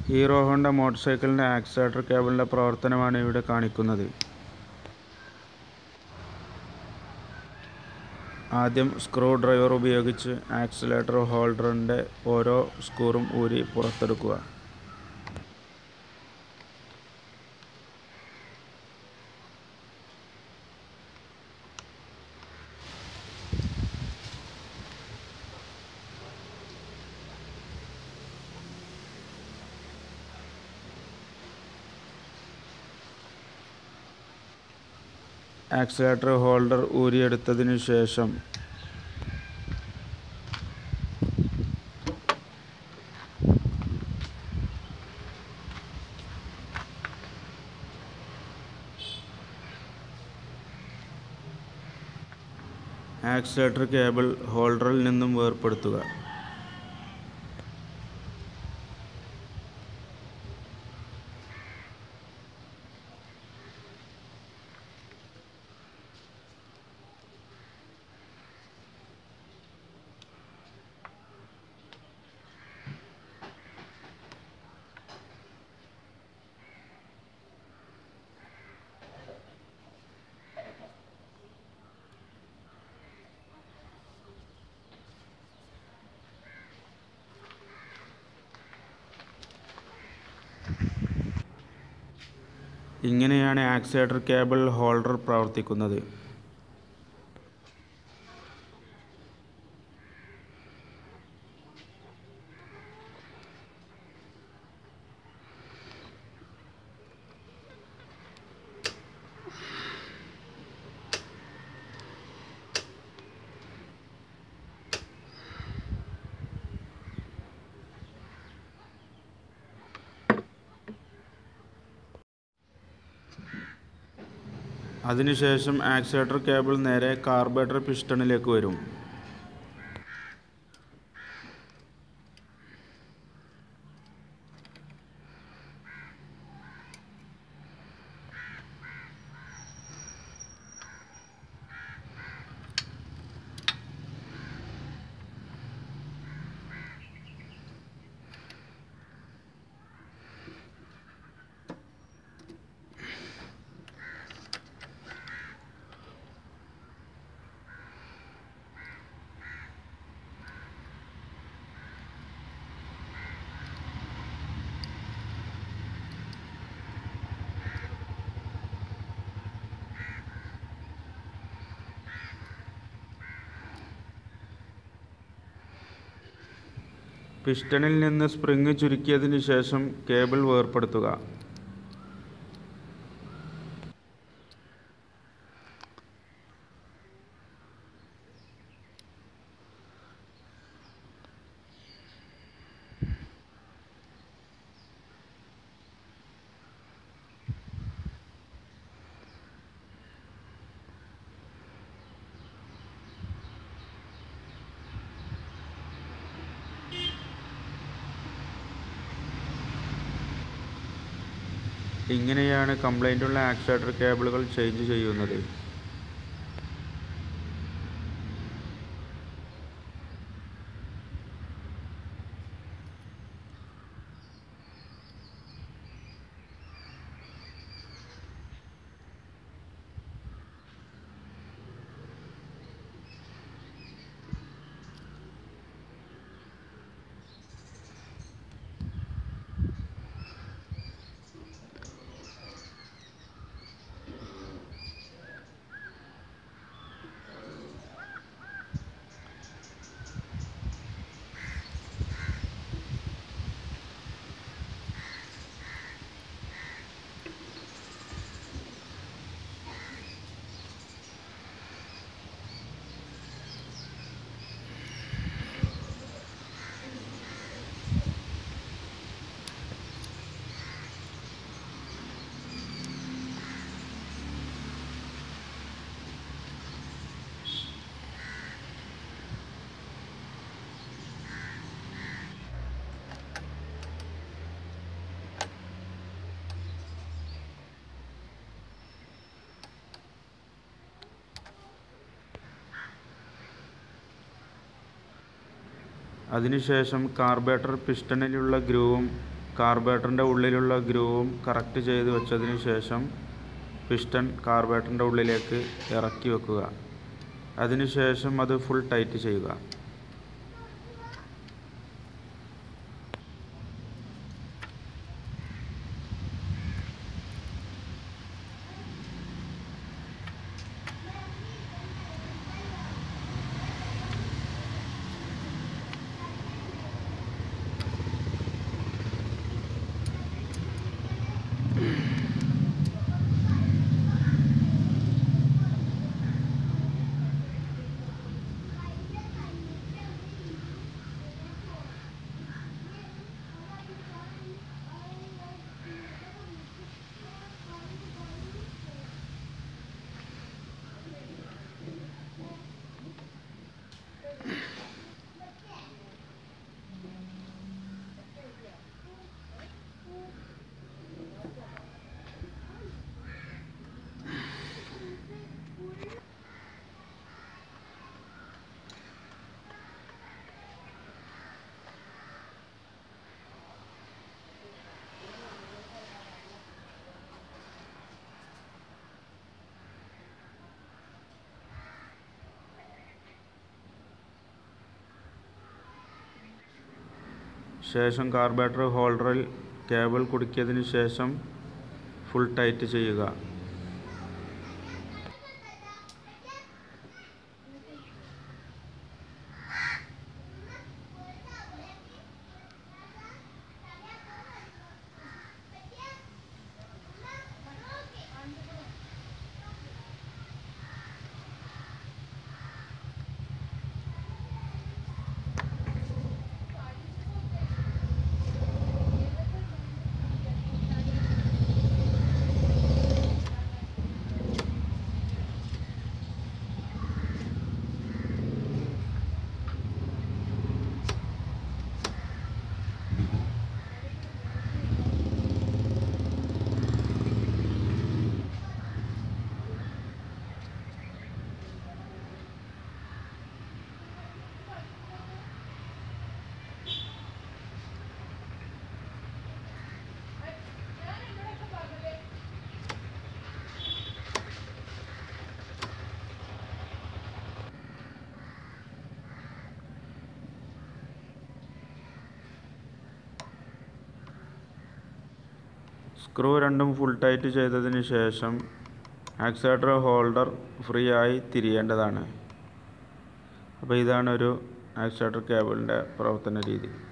hero Honda motor സൈക്കിളിൻ്റെ accelerator കേബിളിൻ്റെ പ്രവർത്തനമാണ് ഇവിടെ കാണിക്കുന്നത് ആദ്യം സ്ക്രൂ ഡ്രൈവർ ഉപയോഗിച്ച് ആക്സിലേറ്റർ ഹോൾഡറിൻ്റെ ഓരോ സ്ക്രൂവും ഊരി പുറത്തെടുക്കുക ആക്സിലേറ്റർ ഹോൾഡർ ഊരിയെടുത്തതിനു ശേഷം ആക്സിലേറ്റർ കേബിൾ ഹോൾഡറിൽ നിന്നും വേർപെടുത്തുക ഇങ്ങനെയാണ് ആക്സിലേറ്റർ കേബിൾ ഹോൾഡർ പ്രവർത്തിക്കുന്നത് അതിനുശേഷം ആക്സിലേറ്റർ കേബിൾ നേരെ കാർബേറ്റർ പിസ്റ്റണിലേക്ക് വരും പിസ്റ്റണിൽ നിന്ന് സ്പ്രിങ് ചുരുക്കിയതിന് ശേഷം കേബിൾ വേർപെടുത്തുക ഇങ്ങനെയാണ് കംപ്ലൈൻ്റുള്ള ആക്സിലേറ്റർ കേബിളുകൾ ചേഞ്ച് ചെയ്യുന്നത് അതിനുശേഷം കാർബേറ്റർ പിസ്റ്റണിലുള്ള ഗ്രൂവും കാർബേറ്ററിൻ്റെ ഉള്ളിലുള്ള ഗ്രൂവും കറക്റ്റ് ചെയ്ത് വെച്ചതിന് ശേഷം പിസ്റ്റൺ കാർബേറ്ററിൻ്റെ ഉള്ളിലേക്ക് ഇറക്കി വെക്കുക അതിനുശേഷം അത് ഫുൾ ടൈറ്റ് ചെയ്യുക ശേഷം കാർബേറ്റർ ഹോൾഡറിൽ കേബിൾ കുടുക്കിയതിന് ശേഷം ഫുൾ ടൈറ്റ് ചെയ്യുക സ്ക്രൂ രണ്ടും ഫുൾ ടൈറ്റ് ചെയ്തതിന് ശേഷം ആക്സിലേറ്റർ ഹോൾഡർ ഫ്രീ ആയി തിരിയേണ്ടതാണ് അപ്പോൾ ഇതാണ് ഒരു ആക്സിലേറ്റർ കേബിളിൻ്റെ പ്രവർത്തന രീതി